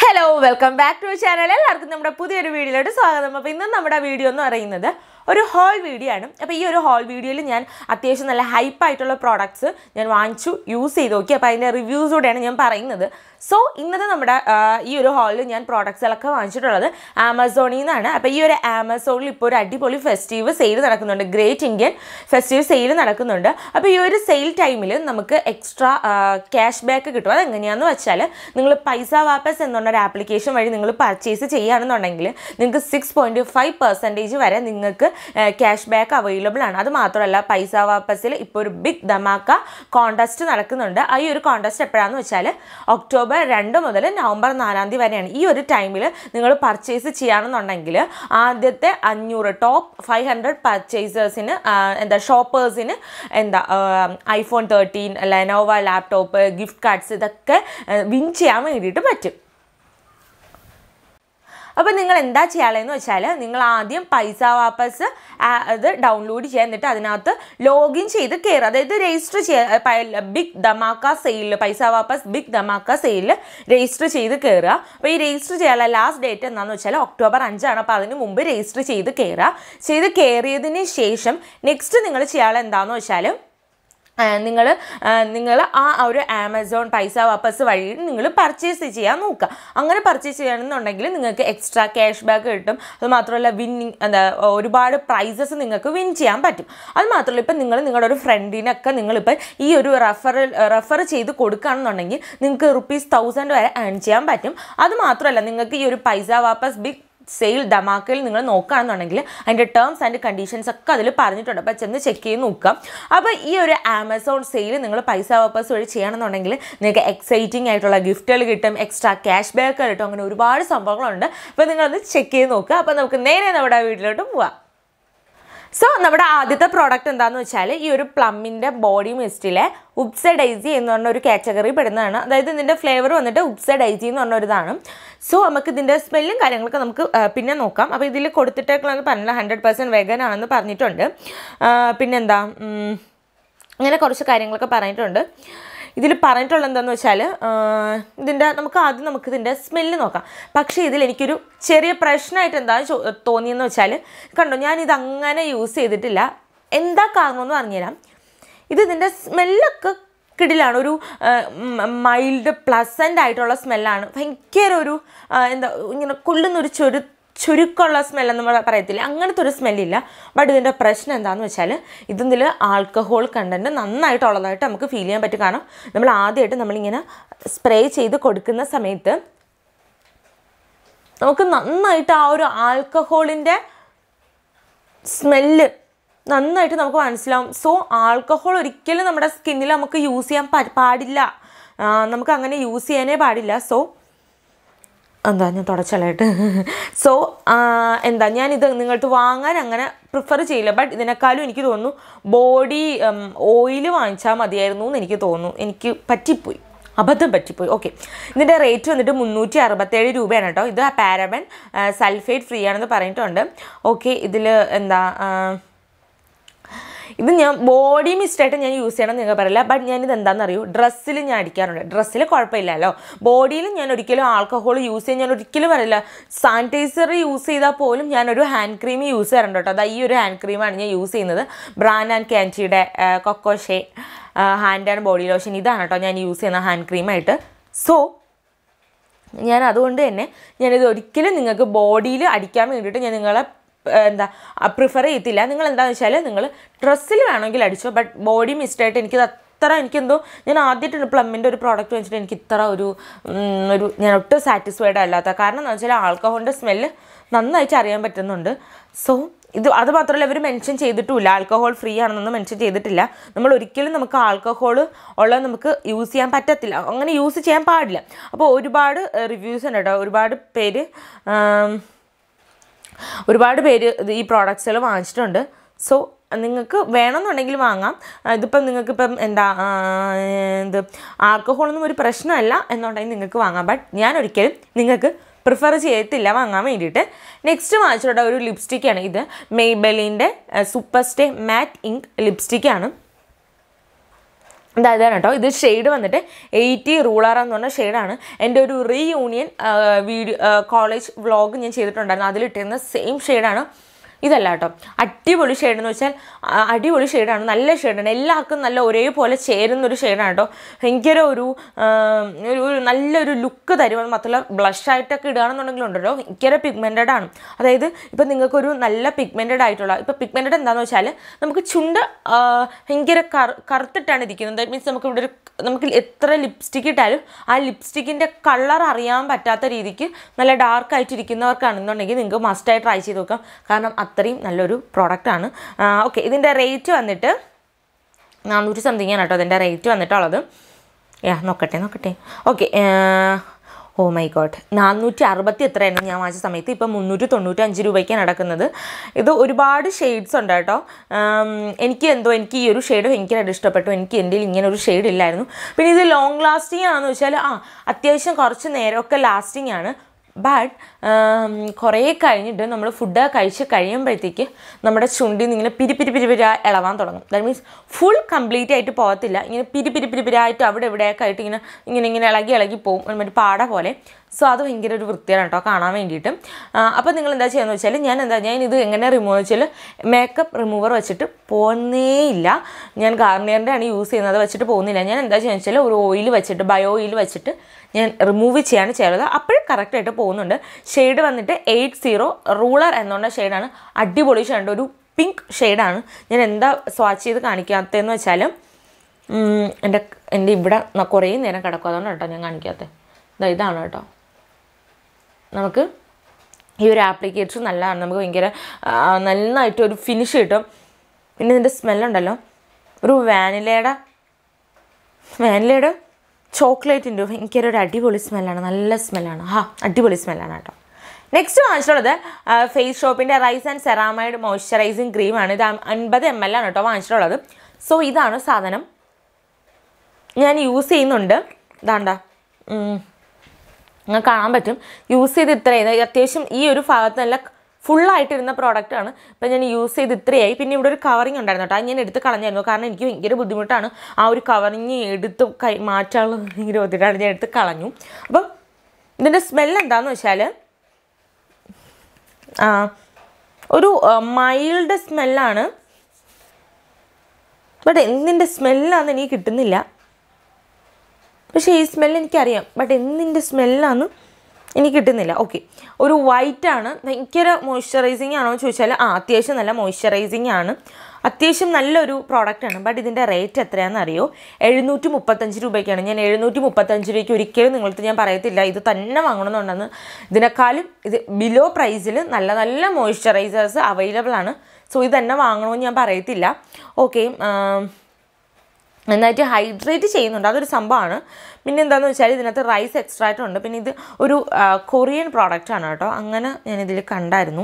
Hello welcome back to channel എല്ലാവർക്കും നമ്മുടെ പുതിയൊരു വീഡിയോയിലോട്ട് സ്വാഗതം അപ്പോൾ ഇന്ന് നമ്മുടെ വീഡിയോ എന്ന് പറയുന്നത് ഒരു ഹോൾ വീഡിയോ ആണ് അപ്പോൾ ഈ ഒരു ഹോൾ വീഡിയോയിൽ ഞാൻ അത്യാവശ്യം നല്ല ഹൈപ്പ് ആയിട്ടുള്ള പ്രോഡക്ട്സ് ഞാൻ വാങ്ങിച്ചു യൂസ് ചെയ്ത് നോക്കി അപ്പോൾ അതിൻ്റെ റിവ്യൂസോടെയാണ് ഞാൻ പറയുന്നത് സോ ഇന്നത്തെ നമ്മുടെ ആ, ഈ ഒരു ഹാളിൽ ഞാൻ പ്രോഡക്ട്സുകളൊക്കെ വാങ്ങിച്ചിട്ടുള്ളത് ആമസോണിൽ നിന്നാണ് അപ്പോൾ ഈ ഒരു ആമസോണിൽ ഇപ്പോൾ ഒരു അടിപൊളി ഫെസ്റ്റീവ് സെയിൽ നടക്കുന്നുണ്ട് ഗ്രേറ്റ് ഇന്ത്യൻ ഫെസ്റ്റീവ് സെയിൽ നടക്കുന്നുണ്ട് അപ്പോൾ ഈ ഒരു സെയിൽ ടൈമിൽ നമുക്ക് എക്സ്ട്രാ ക്യാഷ് ബാക്ക് കിട്ടും അതെങ്ങനെയാണെന്ന് വെച്ചാൽ നിങ്ങൾ പൈസ വാപ്പസ് എന്നുള്ളൊരു ആപ്ലിക്കേഷൻ വഴി നിങ്ങൾ പർച്ചേസ് ചെയ്യുകയാണെന്നുണ്ടെങ്കിൽ നിങ്ങൾക്ക് സിക്സ് പോയിൻറ്റ് ഫൈവ് പെർസെൻറ്റേജ് വരെ നിങ്ങൾക്ക് ക്യാഷ് ബാക്ക് അവൈലബിൾ ആണ് അത് മാത്രമല്ല പൈസ വാപ്പസിൽ ഇപ്പോൾ ഒരു ബിഗ് ധമാക്ക കോൺടെസ്റ്റ് നടക്കുന്നുണ്ട് ആ ഈ ഒരു കോൺടെസ്റ്റ് എപ്പോഴാണെന്ന് വെച്ചാൽ ഒക്ടോബർ രണ്ട് മുതൽ നവംബർ നാലാം തീയതി വരെയാണ് ഈ ഒരു ടൈമിൽ നിങ്ങൾ പർച്ചേസ് ചെയ്യുകയാണെന്നുണ്ടെങ്കിൽ ആദ്യത്തെ അഞ്ഞൂറ് ടോപ്പ് ഫൈവ് ഹൺഡ്രഡ് പർച്ചേസേഴ്സിന് എന്താ ഷോപ്പേഴ്സിന് എന്താ iPhone thirteen Lenovo laptop gift cards ഇതൊക്കെ വിൻ ചെയ്യാൻ വേണ്ടിയിട്ട് പറ്റും അപ്പോൾ നിങ്ങൾ എന്താ ചെയ്യാളെന്ന് വെച്ചാൽ നിങ്ങൾ ആദ്യം പൈസ വാപ്പസ് ആ- അത് ഡൗൺലോഡ് ചെയ്യുക എന്നിട്ട് അതിനകത്ത് ലോഗിൻ ചെയ്ത് കയറുക അതായത് രജിസ്റ്റർ ചെയ്യുക ബിഗ് ധമാക്ക സെയിലിൽ പൈസ വാപ്പസ് ബിഗ് ധമാക്ക സെയിലിൽ രജിസ്റ്റർ ചെയ്ത് കയറുക അപ്പോൾ ഈ രജിസ്റ്റർ ചെയ്യാനുള്ള ലാസ്റ്റ് ഡേറ്റ് എന്താണെന്ന് വെച്ചാൽ ഒക്ടോബർ അഞ്ചാണ് അപ്പോൾ അതിന് മുമ്പ് രജിസ്റ്റർ ചെയ്ത് കയറുക ചെയ്ത് കയറിയതിന് ശേഷം നെക്സ്റ്റ് നിങ്ങൾ ചെയ്യാനുള്ള എന്താണെന്ന് വെച്ചാൽ നിങ്ങൾ നിങ്ങൾ ആ ഒരു ആമസോൺ പൈസ വാപ്പസ് വഴി നിങ്ങൾ പർച്ചേസ് ചെയ്യാൻ നോക്കുക അങ്ങനെ പർച്ചേസ് ചെയ്യണമെന്നുണ്ടെങ്കിൽ നിങ്ങൾക്ക് എക്സ്ട്രാ ക്യാഷ് ബാക്ക് കിട്ടും അത് മാത്രമല്ല വിന്നിങ് എന്താ ഒരുപാട് പ്രൈസസ് നിങ്ങൾക്ക് വിൻ ചെയ്യാൻ പറ്റും അത് മാത്രമല്ല ഇപ്പം നിങ്ങൾ നിങ്ങളുടെ ഒരു ഫ്രണ്ടിനൊക്കെ നിങ്ങളിപ്പോൾ ഈ ഒരു റെഫർ റെഫർ ചെയ്ത് കൊടുക്കുകയാണെന്നുണ്ടെങ്കിൽ നിങ്ങൾക്ക് റുപ്പീസ് തൗസൻഡ് വരെ ഏൺ ചെയ്യാൻ പറ്റും അത് മാത്രമല്ല നിങ്ങൾക്ക് ഈ ഒരു പൈസ വാപ്പസ് ബിഗ് സെയിൽ ധമാക്കയിൽ നിങ്ങൾ നോക്കുകയാണെന്നുണ്ടെങ്കിൽ അതിൻ്റെ ടേംസ് ആൻഡ് കണ്ടീഷൻസ് ഒക്കെ അതിൽ പറഞ്ഞിട്ടുണ്ട് അപ്പോൾ ചെന്ന് ചെക്ക് ചെയ്ത് നോക്കാം അപ്പോൾ ഈ ഒരു ആമസോൺ സെയിൽ നിങ്ങൾ പൈസ വാപ്പസ് വഴി ചെയ്യണമെന്നുണ്ടെങ്കിൽ നിങ്ങൾക്ക് എക്സൈറ്റിംഗ് ആയിട്ടുള്ള ഗിഫ്റ്റുകൾ കിട്ടും എക്സ്ട്രാ ക്യാഷ് ബാക്ക് കിട്ടും അങ്ങനെ ഒരുപാട് സംഭവങ്ങളുണ്ട് അപ്പോൾ നിങ്ങളത് ചെക്ക് ചെയ്ത് നോക്കുക അപ്പോൾ നമുക്ക് നേരെ നമ്മുടെ വീട്ടിലോട്ട് പോവാം സോ നമ്മുടെ ആദ്യത്തെ പ്രോഡക്റ്റ് എന്താണെന്ന് വെച്ചാൽ ഈ ഒരു പ്ലമ്മിൻ്റെ ബോഡി മിസ്റ്റിലെ ഉപ്സ ഡൈസി എന്ന് പറഞ്ഞ ഒരു കാറ്റഗറി പെടുന്നതാണ് അതായത് ഇതിൻ്റെ ഫ്ലേവർ വന്നിട്ട് ഉപ്സ ഡൈസി എന്ന് പറഞ്ഞ ഒരിതാണ് സോ നമുക്ക് ഇതിൻ്റെ സ്മെല്ലും കാര്യങ്ങളൊക്കെ നമുക്ക് ആ, പിന്നെ നോക്കാം അപ്പോൾ ഇതിൽ കൊടുത്തിട്ടേക്കുള്ളതെന്ന് പറഞ്ഞാൽ ഹൺഡ്രഡ് പെർസെൻറ്റ് വെഗൻ ആണെന്ന് പറഞ്ഞിട്ടുണ്ട് ആ, പിന്നെന്താ ഉം, അങ്ങനെ കുറച്ച് കാര്യങ്ങളൊക്കെ പറഞ്ഞിട്ടുണ്ട് ഇതിൽ പറഞ്ഞിട്ടുള്ളത് എന്താണെന്ന് വെച്ചാൽ ഇതിൻ്റെ നമുക്ക് ആദ്യം നമുക്ക് ഇതിൻ്റെ സ്മെല്ല് നോക്കാം പക്ഷേ ഇതിൽ എനിക്കൊരു ചെറിയ പ്രശ്നമായിട്ട് എന്താ ചോ- തോന്നിയെന്ന് വെച്ചാൽ കണ്ടോ ഞാനിത് അങ്ങനെ യൂസ് ചെയ്തിട്ടില്ല എന്താ കാരണമെന്ന് പറഞ്ഞുതരാം ഇത് ഇതിൻ്റെ സ്മെല്ലൊക്കെ കിടിലാണ് ഒരു മൈൽഡ് പ്ലസൻ്റ് ആയിട്ടുള്ള സ്മെല്ലാണ് ഭയങ്കര ഒരു ആ, എന്താ ഇങ്ങനെ കൊള്ളുന്നൊരു ചൊരു ചുരുക്കമുള്ള സ്മെല്ലെന്ന് നമ്മൾ പറയത്തില്ല അങ്ങനത്തെ ഒരു സ്മെല്ലില്ല ബട്ട് ഇതിൻ്റെ പ്രശ്നം എന്താണെന്ന് വെച്ചാൽ ഇതിൽ ആൽക്കഹോൾ കണ്ടൻറ്റ് നന്നായിട്ടുള്ളതായിട്ട് നമുക്ക് ഫീൽ ചെയ്യാൻ പറ്റും കാരണം നമ്മൾ ആദ്യമായിട്ട് നമ്മളിങ്ങനെ സ്പ്രേ ചെയ്ത് കൊടുക്കുന്ന സമയത്ത് നമുക്ക് നന്നായിട്ട് ആ ഒരു ആൽക്കഹോളിൻ്റെ സ്മെല്ല് നന്നായിട്ട് നമുക്ക് മനസ്സിലാവും സോ ആൽക്കഹോൾ ഒരിക്കലും നമ്മുടെ സ്കിന്നിൽ നമുക്ക് യൂസ് ചെയ്യാൻ പ- പാടില്ല ആ, നമുക്ക് അങ്ങനെ യൂസ് ചെയ്യാനേ പാടില്ല സോ എന്താ ഞാൻ തുടച്ചലായിട്ട് സോ എന്താ ഞാനിത് നിങ്ങൾക്ക് വാങ്ങാൻ അങ്ങനെ പ്രിഫർ ചെയ്യില്ല ബട്ട് ഇതിനേക്കാളും എനിക്ക് തോന്നുന്നു ബോഡി ഓയിൽ വാങ്ങിച്ചാൽ മതിയായിരുന്നു എന്ന് എനിക്ക് തോന്നുന്നു എനിക്ക് പറ്റിപ്പോയി അബദ്ധം പറ്റിപ്പോയി ഓക്കെ ഇതിൻ്റെ റേറ്റ് വന്നിട്ട് മുന്നൂറ്റി അറുപത്തേഴ് രൂപയാണ് കേട്ടോ ഇത് പാരബൻ സൾഫേറ്റ് ഫ്രീ ആണെന്ന് പറഞ്ഞിട്ടുണ്ട് ഓക്കെ ഇതിൽ എന്താ ആ, ഇത് ഞാൻ ബോഡി മിസ്റ്റായിട്ട് ഞാൻ യൂസ് ചെയ്യണം എന്ന് നിങ്ങൾക്ക് പറയില്ല ബട്ട് ഞാനിത് എന്താണെന്ന് അറിയൂ ഡ്രസ്സിൽ ഞാൻ അടിക്കാറുണ്ട് ഡ്രസ്സിൽ കുഴപ്പമില്ലല്ലോ ബോഡിയിൽ ഞാൻ ഒരിക്കലും ആൽക്കഹോൾ യൂസ് ചെയ്യാൻ ഞാൻ ഒരിക്കലും പറയില്ല സാനിറ്റൈസർ യൂസ് ചെയ്താൽ പോലും ഞാനൊരു ഹാൻഡ് ക്രീം യൂസ് ചെയ്യാറുണ്ട് കേട്ടോ അതാ ഈ ഒരു ഹാൻഡ് ക്രീമാണ് ഞാൻ യൂസ് ചെയ്യുന്നത് ബ്രാൻഡ് ആൻഡ് ക്യാൻറ്റിയുടെ cocoa shea hand and body lotion ഇതാണ് കേട്ടോ ഞാൻ യൂസ് ചെയ്യുന്ന ഹാൻഡ് ക്രീമായിട്ട് സോ ഞാൻ അതുകൊണ്ട് തന്നെ ഞാനിത് ഒരിക്കലും നിങ്ങൾക്ക് ബോഡിയിൽ അടിക്കാൻ വേണ്ടിയിട്ട് ഞാൻ നിങ്ങളെ ഏർ, എന്താ പ്രിഫർ ചെയ്യത്തില്ല നിങ്ങൾ എന്താണെന്ന് വെച്ചാൽ നിങ്ങൾ ഡ്രസ്സിൽ വേണമെങ്കിൽ അടിച്ചോ ബട്ട് ബോഡി മിസ്റ്റായിട്ട് എനിക്കത് അത്ര എനിക്കെന്തോ ഞാൻ ആദ്യമായിട്ടുണ്ട് പ്ലമ്മിൻ്റെ ഒരു പ്രോഡക്റ്റ് വെച്ചിട്ട് എനിക്ക് ഇത്ര ഒരു ഉം, ഒരു ഞാൻ ഒട്ടും സാറ്റിസ്ഫൈഡ് അല്ലാത്ത കാരണം എന്ന് വെച്ചാൽ ആൽക്കഹോളിൻ്റെ സ്മെല്ല് നന്നായിട്ട് അറിയാൻ പറ്റുന്നുണ്ട് സോ ഇത് അത് മാത്രമല്ല ഇവർ മെൻഷൻ ചെയ്തിട്ടുമില്ല ആൽക്കഹോൾ ഫ്രീ ആണെന്നൊന്നും മെൻഷൻ ചെയ്തിട്ടില്ല നമ്മൾ ഒരിക്കലും നമുക്ക് ആൽക്കഹോൾ ഉള്ളത് നമുക്ക് യൂസ് ചെയ്യാൻ പറ്റത്തില്ല അങ്ങനെ യൂസ് ചെയ്യാൻ പാടില്ല അപ്പോൾ ഒരുപാട് റിവ്യൂസ് ഉണ്ട് കേട്ടോ ഒരുപാട് പേര് ആം, ഒരുപാട് പേര് ഇത് ഈ പ്രോഡക്റ്റ്സുകൾ വാങ്ങിച്ചിട്ടുണ്ട് സോ നിങ്ങൾക്ക് വേണമെന്നുണ്ടെങ്കിൽ വാങ്ങാം ആ, ഇതിപ്പം നിങ്ങൾക്കിപ്പം എന്താ ആ, ഇത് ആൽക്കഹോളൊന്നും ഒരു പ്രശ്നമല്ല എന്നുണ്ടെങ്കിൽ നിങ്ങൾക്ക് വാങ്ങാം ബട്ട് ഞാൻ ഒരിക്കലും നിങ്ങൾക്ക് പ്രിഫർ ചെയ്യത്തില്ല വാങ്ങാൻ വേണ്ടിയിട്ട് നെക്സ്റ്റ് വാങ്ങിച്ചിട്ടുള്ള ഒരു ലിപ്സ്റ്റിക്കാണ് ഇത് മെയ്ബെലിൻ്റെ സൂപ്പർ സ്റ്റേ മാറ്റ് ഇങ്ക് ലിപ്സ്റ്റിക്കാണ് അതായത് കേട്ടോ ഇത് ഷെയ്ഡ് വന്നിട്ട് എയ്റ്റി റൂളർ എന്ന് പറഞ്ഞ ഷെയ്ഡാണ് എൻ്റെ ഒരു റീയൂണിയൻ വീഡിയോ കോളേജ് വ്ളോഗ് ഞാൻ ചെയ്തിട്ടുണ്ടായിരുന്നു അതിലിട്ടിരുന്ന സെയിം ഷെയ്ഡാണ് ഇതല്ല കേട്ടോ അടിപൊളി ഷെയ്ഡ് എന്ന് വെച്ചാൽ ആ, അടിപൊളി ഷെയ്ഡാണ് നല്ല ഷെയ്ഡാണ് എല്ലാവർക്കും നല്ല ഒരേപോലെ ചേരുന്ന ഒരു ഷെയ്ഡാണ് കേട്ടോ ഭയങ്കര ഒരു ആ, ഒരു ഒരു നല്ലൊരു ലുക്ക് തരും അത് മാത്രമല്ല ബ്ലഷ് ആയിട്ടൊക്കെ ഇടുകയാണെന്നുണ്ടെങ്കിൽ ഉണ്ടല്ലോ ഭയങ്കര പിഗ്മെൻറ്റഡ് ആണ് അതായത് ഇപ്പം നിങ്ങൾക്കൊരു നല്ല പിഗ്മെൻറ്റഡ് ആയിട്ടുള്ള ഇപ്പം പിഗ്മെൻറ്റഡ് എന്താണെന്ന് വെച്ചാൽ നമുക്ക് ചുണ്ട് ആ, ഭയങ്കര കറു കറുത്തിട്ടാണ് ഇരിക്കുന്നത് ദാറ്റ് മീൻസ് നമുക്ക് ഇവിടെ ഒരു നമുക്ക് എത്ര ലിപ്സ്റ്റിക് ഇട്ടാലും ആ ലിപ്സ്റ്റിക്കിൻ്റെ കളർ അറിയാൻ പറ്റാത്ത രീതിക്ക് നല്ല ഡാർക്ക് ആയിട്ടിരിക്കുന്നവർക്കാണെന്നുണ്ടെങ്കിൽ നിങ്ങൾക്ക് മസ്റ്റായി ട്രൈ ചെയ്ത് നോക്കാം കാരണം അത്രയും നല്ലൊരു പ്രോഡക്റ്റാണ് ഓക്കെ ഇതിൻ്റെ റേറ്റ് വന്നിട്ട് നാനൂറ്റി സംതിങ് ആണ് കേട്ടോ അതിൻ്റെ റേറ്റ് വന്നിട്ടുള്ളത് യാ നോക്കട്ടെ നോക്കട്ടെ ഓക്കെ ഓ മൈ ഗോഡ് നാനൂറ്റി അറുപത്തി എത്രയായിരുന്നു ഞാൻ വാങ്ങിച്ച സമയത്ത് ഇപ്പം മുന്നൂറ്റി തൊണ്ണൂറ്റി അഞ്ച് രൂപയ്ക്കാണ് നടക്കുന്നത് ഇത് ഒരുപാട് ഷെയ്ഡ്സ് ഉണ്ട് കേട്ടോ ആം, എനിക്ക് എന്തോ എനിക്ക് ഈ ഒരു ഷെയ്ഡ് ഭയങ്കരമായിട്ട് ഇഷ്ടപ്പെട്ടു എനിക്ക് എൻ്റെ ഇങ്ങനെ ഒരു ഷെയ്ഡ് ഇല്ലായിരുന്നു പിന്നെ ഇത് ലോങ് ലാസ്റ്റിംഗ് ആണെന്ന് വെച്ചാൽ ആ അത്യാവശ്യം കുറച്ച് നേരമൊക്കെ ലാസ്റ്റിംഗ് ആണ് ബട്ട് കുറേ കഴിഞ്ഞിട്ട് നമ്മൾ ഫുഡ് കഴിച്ച് കഴിയുമ്പോഴത്തേക്ക് നമ്മുടെ ചുണ്ടിൽ നിന്ന് ഇങ്ങനെ പിരി പിരി പിരി പിരി ഇളവാൻ തുടങ്ങും ദാറ്റ് മീൻസ് ഫുൾ കംപ്ലീറ്റ് ആയിട്ട് പോകത്തില്ല ഇങ്ങനെ പിരി പിരി പിരി പിരായിട്ട് അവിടെ ഇവിടെയൊക്കെ ആയിട്ട് ഇങ്ങനെ ഇങ്ങനെ ഇങ്ങനെ ഇളകി ഇളകി പോകും മറ്റേ പാട പോലെ സോ അത് ഭയങ്കര ഒരു വൃത്തിയാണ് കേട്ടോ കാണാൻ വേണ്ടിയിട്ട് അപ്പോൾ നിങ്ങൾ എന്താ ചെയ്യുന്നത് വെച്ചാൽ ഞാൻ എന്താ ഞാൻ ഇത് എങ്ങനെ റിമൂവ് വെച്ചാൽ മേക്കപ്പ് റിമൂവർ വെച്ചിട്ട് പോകുന്നേയില്ല ഞാൻ ഗാർണിയറിൻ്റെ ആണ് യൂസ് ചെയ്യുന്നത് വെച്ചിട്ട് പോകുന്നില്ല ഞാൻ എന്താ ചെയ്യുന്നത് വെച്ചാൽ ഒരു ഓയിൽ വെച്ചിട്ട് ബയോ ഓയിൽ വെച്ചിട്ട് ഞാൻ റിമൂവ് ചെയ്യാണ് ചെയ്യുന്നത് അപ്പോഴും കറക്റ്റായിട്ട് പോകുന്നുണ്ട് ഷെയ്ഡ് വന്നിട്ട് എയ്റ്റ് സീറോ റൂളർ എന്നുള്ള ഷെയ്ഡാണ് അടിപൊളി ഷെയ്ഡ് ഒരു പിങ്ക് ഷെയ്ഡാണ് ഞാൻ എന്താ സ്വാച്ച് ചെയ്ത് കാണിക്കാത്തതെന്ന് വെച്ചാൽ എൻ്റെ എൻ്റെ ഇവിടെ ന- കുറേ നേരം കിടക്കും അതുകൊണ്ട് കേട്ടോ ഞാൻ കാണിക്കാത്തത് ഇതാ ഇതാണ് കേട്ടോ നമുക്ക് ഈ ഒരു ആപ്ലിക്കേറ്റർ നല്ലതാണ് നമുക്ക് ഭയങ്കര ആ, നന്നായിട്ട് ഒരു ഫിനിഷ് കിട്ടും പിന്നെ ഇതിൻ്റെ സ്മെല്ലുണ്ടല്ലോ ഒരു വാനിലയുടെ വാനിലയുടെ ചോക്ലേറ്റിൻ്റെ ഭയങ്കര ഒരു അടിപൊളി സ്മെല്ലാണ് നല്ല സ്മെല്ലാണ് ഹാ അടിപൊളി സ്മെല്ലാണ് കേട്ടോ നെക്സ്റ്റ് വാങ്ങിച്ചിട്ടുള്ളത് ഫേസ് ഷോപ്പിൻ്റെ റൈസ് ആൻഡ് സെറാമൈഡ് മോയ്സ്ചറൈസിങ് ക്രീമാണ് ഇത് അൻപത് എം എൽ ആണ് കേട്ടോ വാങ്ങിച്ചിട്ടുള്ളത് സോ ഇതാണ് സാധനം ഞാൻ യൂസ് ചെയ്യുന്നുണ്ട് ഇതാണ്ട നിങ്ങൾക്ക് കാണാൻ പറ്റും യൂസ് ചെയ്ത് ഇത്രയും ഇത് അത്യാവശ്യം ഈ ഒരു ഭാഗത്ത് നല്ല ഫുള്ളായിട്ടിരുന്ന പ്രോഡക്റ്റാണ് ഇപ്പം ഞാൻ യൂസ് ചെയ്ത് ഇത്രയായി പിന്നെ ഇവിടെ ഒരു കവറിങ് ഉണ്ടായിരുന്നു കേട്ടോ അത് ഞാൻ എടുത്ത് കളഞ്ഞായിരുന്നു കാരണം എനിക്ക് ഭയങ്കര ബുദ്ധിമുട്ടാണ് ആ ഒരു കവറിങ് എടുത്ത് കൈ മാറ്റാനുള്ള ഭയങ്കര ബുദ്ധിമുട്ടാണ് ഞാൻ എടുത്ത് കളഞ്ഞു അപ്പം ഇതിൻ്റെ സ്മെല്ല് എന്താണെന്ന് വെച്ചാൽ ആ, ഒരു മൈൽഡ് സ്മെല്ലാണ് ബട്ട് എന്തിൻ്റെ സ്മെല്ലാന്ന് എനിക്ക് കിട്ടുന്നില്ല പക്ഷേ ഈ സ്മെല്ല് എനിക്കറിയാം ബട്ട് എന്തിൻ്റെ സ്മെല്ലാന്ന് എനിക്ക് കിട്ടുന്നില്ല ഓക്കെ ഒരു വൈറ്റ് ആണ് ഭയങ്കര മോയ്സ്ചറൈസിങ് ആണോ എന്ന് ചോദിച്ചാൽ ആ അത്യാവശ്യം നല്ല മോയ്സ്ചറൈസിങ് ആണ് അത്യാവശ്യം നല്ലൊരു പ്രോഡക്റ്റാണ് ബട്ട് ഇതിൻ്റെ റേറ്റ് എത്രയാണെന്ന് അറിയോ എഴുന്നൂറ്റി മുപ്പത്തഞ്ച് രൂപയ്ക്കാണ് ഞാൻ എഴുന്നൂറ്റി മുപ്പത്തഞ്ച് രൂപയ്ക്ക് ഒരിക്കലും നിങ്ങൾക്ക് ഞാൻ പറയത്തില്ല ഇത് തന്നെ വാങ്ങണമെന്നുണ്ടെന്ന് ഇതിനേക്കാളും ഇത് ബിലോ പ്രൈസിൽ നല്ല നല്ല മോയ്സ്ചറൈസേഴ്സ് അവൈലബിൾ ആണ് സോ ഇത് തന്നെ വാങ്ങണമെന്ന് ഞാൻ പറയത്തില്ല ഓക്കെ നന്നായിട്ട് ഹൈഡ്രേറ്റ് ചെയ്യുന്നുണ്ട് അതൊരു സംഭവമാണ് പിന്നെ എന്താണെന്ന് വെച്ചാൽ ഇതിനകത്ത് റൈസ് എക്സ്ട്രാക്റ്റ് ഉണ്ട് പിന്നെ ഇത് ഒരു ആ, കൊറിയൻ പ്രോഡക്റ്റ് ആണ് കേട്ടോ അങ്ങനെ ഞാൻ ഇതിൽ കണ്ടായിരുന്നു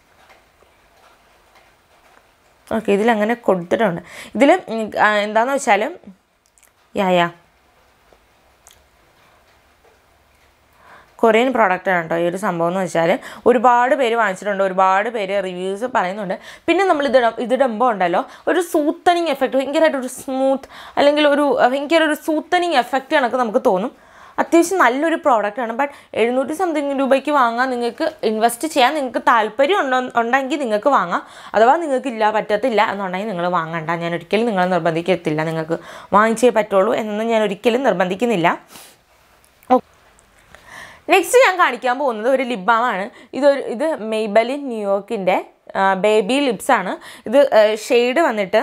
ഓക്കെ ഇതിലങ്ങനെ കൊടുത്തിട്ടുണ്ട് ഇതിൽ എന്താണെന്ന് വെച്ചാൽ യാ യാ കൊറിയൻ പ്രോഡക്റ്റ് ആണ് കേട്ടോ ഈ ഒരു സംഭവം എന്ന് വെച്ചാൽ ഒരുപാട് പേര് വാങ്ങിച്ചിട്ടുണ്ട് ഒരുപാട് പേര് റിവ്യൂസ് പറയുന്നുണ്ട് പിന്നെ നമ്മൾ ഇത് ഇതിടുമ്പോൾ ഉണ്ടല്ലോ ഒരു സൂത്തനിങ് എഫക്റ്റ് ഭയങ്കരമായിട്ട് ഒരു സ്മൂത്ത് അല്ലെങ്കിൽ ഒരു അഹ്, ഭയങ്കര ഒരു സൂത്തനിങ് എഫക്റ്റ് കണക്ക് നമുക്ക് തോന്നും അത്യാവശ്യം നല്ലൊരു പ്രോഡക്റ്റ് ആണ് ബട്ട് എഴുന്നൂറ്റി സംതിങ് രൂപയ്ക്ക് വാങ്ങാൻ നിങ്ങൾക്ക് ഇൻവെസ്റ്റ് ചെയ്യാൻ നിങ്ങൾക്ക് താല്പര്യം ഉണ്ടോ ഉണ്ടെങ്കിൽ നിങ്ങൾക്ക് വാങ്ങാം അഥവാ നിങ്ങൾക്ക് ഇല്ല പറ്റത്തില്ല എന്നുണ്ടെങ്കിൽ നിങ്ങൾ വാങ്ങണ്ട ഞാൻ ഒരിക്കലും നിങ്ങളെ നിർബന്ധിക്കത്തില്ല നിങ്ങൾക്ക് വാങ്ങിച്ചേ പറ്റുള്ളൂ എന്നൊന്നും ഞാൻ ഒരിക്കലും നിർബന്ധിക്കുന്നില്ല നെക്സ്റ്റ് ഞാൻ കാണിക്കാൻ പോകുന്നത് ഒരു ലിപ് ബാമാണ് ഇതൊരു ഇത് മെയ്ബലിൻ ന്യൂയോർക്കിൻ്റെ ബേബി ലിപ്സ് ആണ് ഇത് ഷെയ്ഡ് വന്നിട്ട്